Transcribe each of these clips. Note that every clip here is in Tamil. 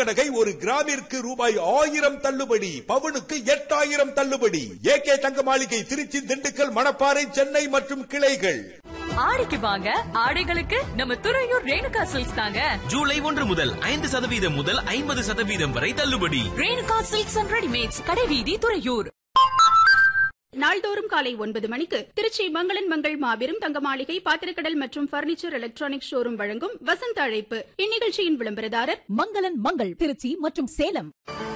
தங்க நகை ஒரு கிராமிற்கு ரூபாய் ஆயிரம் தள்ளுபடி பவுனுக்கு எட்டாயிரம் தள்ளுபடி ஏகே தங்க மாளிகை திருச்சி திண்டுக்கல் மணப்பாறை சென்னை மற்றும் கிளைகள் ஆடிக்கு வாங்க ஆடைகளுக்கு நம்ம துறையூர் ரேணுகா சில்க்ஸ் தாங்க ஜூலை ஒன்று முதல் ஐந்து சதவீதம் முதல் ஐம்பது சதவீதம் வரை தள்ளுபடி ரேணுகா சில்க்ஸ் அண்ட் ரெடிமேட்ஸ் கடைவீதி துறையூர் நாள்தோறும் காலை ஒன்பது மணிக்கு திருச்சி மங்களன் மங்கள் மாபெரும் தங்க மாளிகை பாத்திரக்கடல் மற்றும் பர்னிச்சர் எலக்ட்ரானிக் ஷோரூம் வழங்கும் வசந்த அழைப்பு இந்நிகழ்ச்சியின் விளம்பரதாரர் மங்களன் மங்கள் திருச்சி மற்றும் சேலம்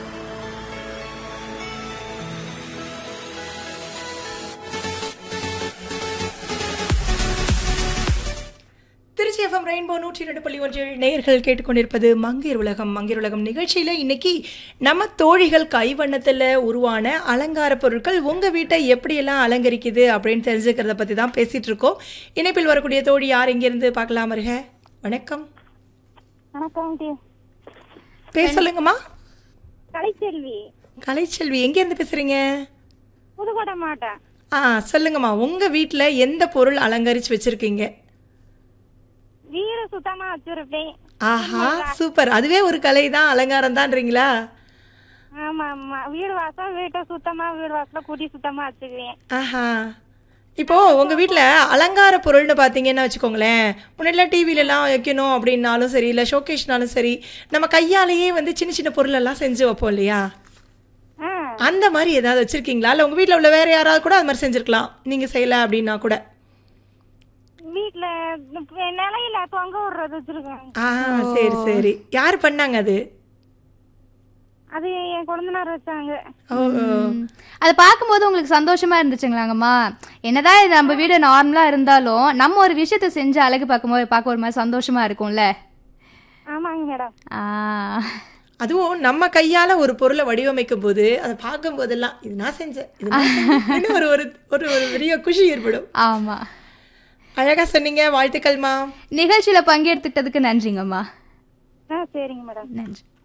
திருச்சி எஃப்எம் ரெயின்போ நூற்றி ரெண்டு புள்ளி ஒன்றில் நேயர்கள் கேட்டுக்கொண்டிருப்பது மங்கீர் உலகம் மங்கீர் உலகம் நிகழ்ச்சியில் இன்னைக்கு நம்ம தோழிகள் கைவண்ணத்தில் உருவான அலங்கார பொருட்கள் உங்கள் வீட்டை எப்படியெல்லாம் அலங்கரிக்குது அப்படின்னு தெரிஞ்சுக்கிறத பற்றி தான் பேசிகிட்டு இருக்கோம் இணைப்பில் வரக்கூடிய தோழி யார் இங்கேருந்து பார்க்கலாம் இருக வணக்கம் வணக்கம் டி பேர் சொல்லுங்கம்மா கலைச்செல்வி கலைச்செல்வி எங்கேருந்து பேசுகிறீங்க புதுக்கோட்டை மாவட்டம் ஆ சொல்லுங்கம்மா உங்கள் வீட்டில் எந்த பொருள் அலங்கரித்து வச்சுருக்கீங்க வீடு சுத்தமா வச்சிருப்பேன் ஆஹா சூப்பர் அதுவே ஒரு கலை தான் அலங்காரம் தான்றீங்களா ஆமா ஆமா வீடு வாசம் வீட்டை சுத்தமா வீடு வாசல கூட்டி சுத்தமா வச்சுக்குவேன் ஆஹா இப்போ உங்க வீட்ல அலங்கார பொருள்னு பார்த்தீங்கன்னா வச்சுக்கோங்களேன் முன்னாடிலாம் டிவிலலாம் வைக்கணும் அப்படின்னாலும் சரி இல்லை ஷோகேஷ்னாலும் சரி நம்ம கையாலேயே வந்து சின்ன சின்ன பொருள் எல்லாம் செஞ்சு வைப்போம் இல்லையா ஆ, அந்த மாதிரி ஏதாவது வச்சிருக்கீங்களா இல்லை உங்க வீட்டில் உள்ள வேற யாராவது கூட அது மாதிரி செஞ்சிருக்கலாம் நீங்க செய்யல அப்படின்னா கூட வீட்டுல நிலையில தொங்க விடுறது வச்சிருக்கேன் ஆ சரி சரி யார் பண்ணாங்க அது அது என் குழந்தைனார் வச்சாங்க ஓ ஓ. அதை பார்க்கும்போது உங்களுக்கு சந்தோஷமா இருந்துச்சுங்களாங்கம்மா என்னதான் இது நம்ம வீடு நார்மலா இருந்தாலும் நம்ம ஒரு விஷயத்த செஞ்சு அழகு பார்க்கும்போது பார்க்க ஒரு மாதிரி சந்தோஷமா இருக்கும்ல ஆமாங்க மேடம் ஆ, அதுவும் நம்ம கையால ஒரு பொருளை வடிவமைக்கும் போது அதை பார்க்கும் போதெல்லாம் இது நான் செஞ்சேன் இது நான் செஞ்சேன்னு ஒரு ஒரு ஒரு ஒரு பெரிய குஷி ஏற்படும் ஆமா அழகா சொன்னீங்க வாழ்த்துக்கள்மா நிகழ்ச்சியில பங்கெடுத்துக்கிட்டதுக்கு நன்றிங்கம்மா ஆ சரிங்க மேடம் நன்றி